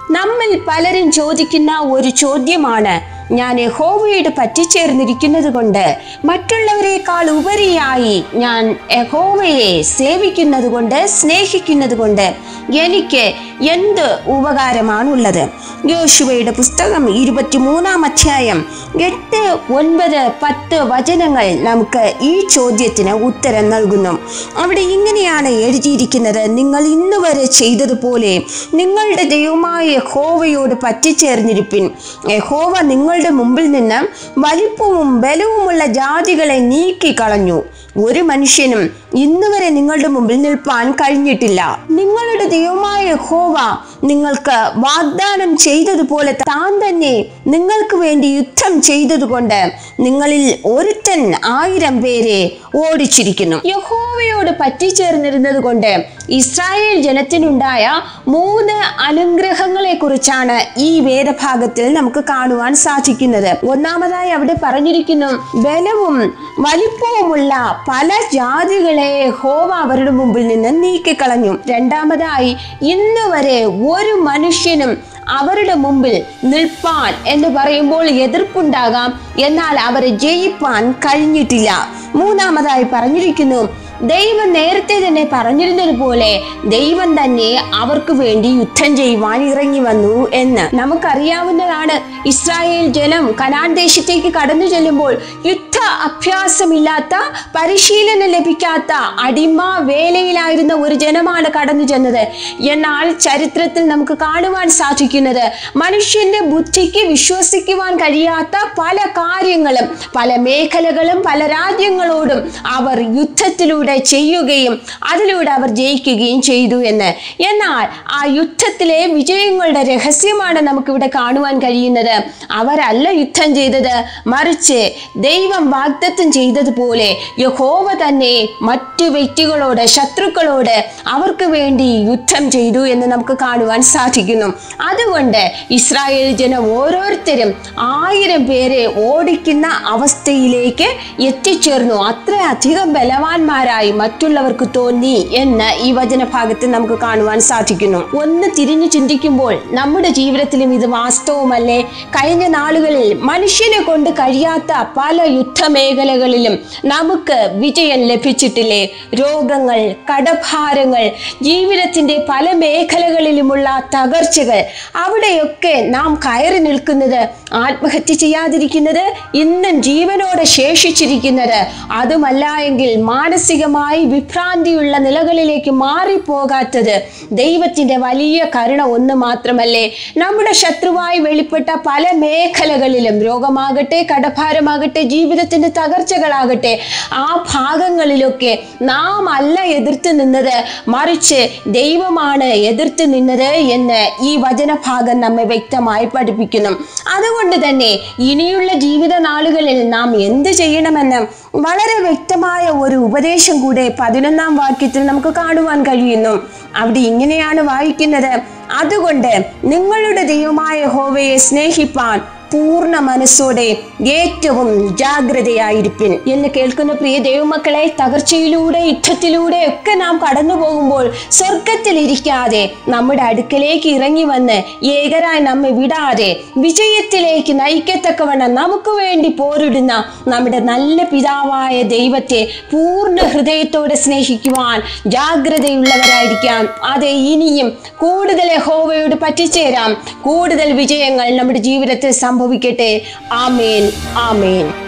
നമ്മിൽ പലരും ചോദിക്കുന്ന ഒരു ചോദ്യമാണ് ഞാൻ യഹോവയോട് പറ്റിച്ചേർന്നിരിക്കുന്നത് കൊണ്ട് മറ്റുള്ളവരെക്കാൾ ഉപരിയായി ഞാൻ യഹോവയെ സേവിക്കുന്നത് കൊണ്ട് സ്നേഹിക്കുന്നത് കൊണ്ട് എനിക്ക് എന്ത് ഉപകാരമാണുള്ളത് യോശുവയുടെ പുസ്തകം ഇരുപത്തിമൂന്നാം അധ്യായം എട്ട് ഒൻപത് പത്ത് വചനങ്ങൾ നമുക്ക് ഈ ചോദ്യത്തിന് ഉത്തരം നൽകുന്നു അവിടെ ഇങ്ങനെയാണ് എഴുതിയിരിക്കുന്നത് നിങ്ങൾ ഇന്ന് വരെ ചെയ്തതുപോലെ നിങ്ങളുടെ ദൈവമായ യഹോവയോട് പറ്റിച്ചേർന്നിരിപ്പിൻ യഹോവ നിങ്ങളുടെ മുമ്പിൽ നിന്ന് വലിപ്പവും ബലവുമുള്ള ജാതികളെ നീക്കിക്കളഞ്ഞു ഒരു മനുഷ്യനും ഇന്ന് വരെ നിങ്ങളുടെ മുമ്പിൽ നിൽപ്പാൻ കഴിഞ്ഞിട്ടില്ല നിങ്ങളുടെ ദൈവമായ യഹോവ നിങ്ങൾക്ക് വാഗ്ദാനം ചെയ്തതുപോലെ താൻ തന്നെ നിങ്ങൾക്ക് വേണ്ടി യുദ്ധം ചെയ്തതുകൊണ്ട് നിങ്ങളിൽ ഒരുത്തൻ ആയിരം പേരെ ഓടിച്ചിരിക്കുന്നു യഹോവയോട് പറ്റിച്ചേർന്നിരുന്നത് കൊണ്ട് ഇസ്രായേൽ ജനത്തിനുണ്ടായ മൂന്ന് അനുഗ്രഹങ്ങളെ കുറിച്ചാണ് ഈ വേദഭാഗത്തിൽ നമുക്ക് കാണുവാൻ സാധിക്കുന്നത് ഒന്നാമതായി അവിടെ പറഞ്ഞിരിക്കുന്നു ബലവും വലിപ്പവുമുള്ള പല ജാതികളെ ഹോവ അവരുടെ മുമ്പിൽ നിന്ന് നീക്കിക്കളഞ്ഞു രണ്ടാമതായി ഇന്ന് വരെ ഒരു മനുഷ്യനും അവരുടെ മുമ്പിൽ നിൽപ്പാൻ എന്ന് പറയുമ്പോൾ എതിർപ്പുണ്ടാകാം എന്നാൽ അവരെ ജയിപ്പാൻ കഴിഞ്ഞിട്ടില്ല മൂന്നാമതായി പറഞ്ഞിരിക്കുന്നു ദൈവം നേരത്തെ തന്നെ പറഞ്ഞിരുന്നത് പോലെ ദൈവം തന്നെ അവർക്ക് വേണ്ടി യുദ്ധം ചെയ്യുവാൻ ഇറങ്ങി വന്നു എന്ന് നമുക്കറിയാവുന്നതാണ് ഇസ്രായേൽ ജനം കനാൻ ദേശത്തേക്ക് കടന്നു ചെല്ലുമ്പോൾ യുദ്ധ അഭ്യാസമില്ലാത്ത പരിശീലനം ലഭിക്കാത്ത അടിമ വേലയിലായിരുന്ന ഒരു ജനമാണ് കടന്നു ചെന്നത് എന്നാൽ ചരിത്രത്തിൽ നമുക്ക് കാണുവാൻ സാധിക്കുന്നത് മനുഷ്യന്റെ ബുദ്ധിക്ക് വിശ്വസിക്കുവാൻ കഴിയാത്ത പല കാര്യങ്ങളും പല മേഖലകളും പല രാജ്യങ്ങളോടും അവർ യുദ്ധത്തിലൂടെ ചെയ്യുകയും അതിലൂടെ അവർ ജയിക്കുകയും ചെയ്തു എന്ന് എന്നാൽ ആ യുദ്ധത്തിലെ വിജയങ്ങളുടെ രഹസ്യമാണ് നമുക്കിവിടെ കാണുവാൻ കഴിയുന്നത് അവരല്ല യുദ്ധം ചെയ്തത് മറിച്ച് ദൈവം വാഗ്ദത്തം ചെയ്തതുപോലെ യഹോവ തന്നെ മറ്റു വ്യക്തികളോട് ശത്രുക്കളോട് അവർക്ക് വേണ്ടി യുദ്ധം ചെയ്തു എന്ന് നമുക്ക് കാണുവാൻ സാധിക്കുന്നു അതുകൊണ്ട് ഇസ്രായേൽ ജനം ഓരോരുത്തരും ആയിരം പേരെ ഓടിക്കുന്ന അവസ്ഥയിലേക്ക് എത്തിച്ചേർന്നു അത്രയധികം ബലവാന്മാരായി മറ്റുള്ളവർക്ക് തോന്നി എന്ന് ഈ വചനഭാഗത്ത് നമുക്ക് കാണുവാൻ സാധിക്കുന്നു ഒന്ന് തിരിഞ്ഞു ചിന്തിക്കുമ്പോൾ നമ്മുടെ ജീവിതത്തിലും ഇത് വാസ്തവമല്ലേ കഴിഞ്ഞ നാളുകളിൽ മനുഷ്യനെ കൊണ്ട് കഴിയാത്ത പല യുദ്ധമേഖലകളിലും നമുക്ക് വിജയം ലഭിച്ചിട്ടില്ലേ രോഗങ്ങൾ കടഭാരങ്ങൾ ജീവിതത്തിന്റെ പല മേഖലകളിലുമുള്ള തകർച്ചകൾ അവിടെയൊക്കെ നാം കയറി നിൽക്കുന്നത് ആത്മഹത്യ ചെയ്യാതിരിക്കുന്നത് ഇന്നും ജീവനോടെ ശേഷിച്ചിരിക്കുന്നത് അതുമല്ല എങ്കിൽ മാനസികമായി വിഭ്രാന്തിയുള്ള നിലകളിലേക്ക് മാറിപ്പോകാത്തത് ദൈവത്തിന്റെ വലിയ കരുണ ഒന്ന് മാത്രമല്ലേ നമ്മുടെ ശത്രുവായി വെളിപ്പെട്ട പല മേഖലകളിലും രോഗമാകട്ടെ കടഭാരമാകട്ടെ ജീവിതത്തിന്റെ തകർച്ചകളാകട്ടെ ആ ഭാഗങ്ങളിലൊക്കെ നാം അല്ല എതിർത്ത് നിന്നത് മറിച്ച് ദൈവമാണ് എതിർത്ത് നിന്നത് എന്ന് ഈ വചനഭാഗം നമ്മെ വ്യക്തമായി പഠിപ്പിക്കുന്നു അതുകൊണ്ട് തന്നെ ഇനിയുള്ള ജീവിത നാളുകളിൽ നാം എന്ത് ചെയ്യണമെന്ന് വളരെ വ്യക്തമായ ഒരു ഉപദേശം കൂടെ പതിനൊന്നാം വാക്യത്തിൽ നമുക്ക് കാണുവാൻ കഴിയുന്നു അവിടെ ഇങ്ങനെയാണ് വായിക്കുന്നത് അതുകൊണ്ട് നിങ്ങളുടെ ദൈവമായ ഹോവയെ സ്നേഹിപ്പാൻ പൂർണ്ണ മനസ്സോടെ ഏറ്റവും ജാഗ്രതയായിരിപ്പിൻ എന്ന് കേൾക്കുന്ന പ്രിയ ദൈവമക്കളെ തകർച്ചയിലൂടെ യുദ്ധത്തിലൂടെ ഒക്കെ നാം കടന്നു പോകുമ്പോൾ സ്വർഗത്തിൽ ഇരിക്കാതെ നമ്മുടെ അടുക്കലേക്ക് ഇറങ്ങി വന്ന് ഏകരായി നമ്മെ വിടാതെ വിജയത്തിലേക്ക് നയിക്കത്തക്കവണ്ണം നമുക്ക് വേണ്ടി പോരിടുന്ന നമ്മുടെ നല്ല പിതാവായ ദൈവത്തെ പൂർണ്ണ ഹൃദയത്തോടെ സ്നേഹിക്കുവാൻ ജാഗ്രതയുള്ളവരായിരിക്കാം അതെ ഇനിയും കൂടുതൽ യഹോവയോട് പറ്റിച്ചേരാം കൂടുതൽ വിജയങ്ങൾ നമ്മുടെ ജീവിതത്തിൽ സംഭവിക്കട്ടെ ആമേൻ ആമേൻ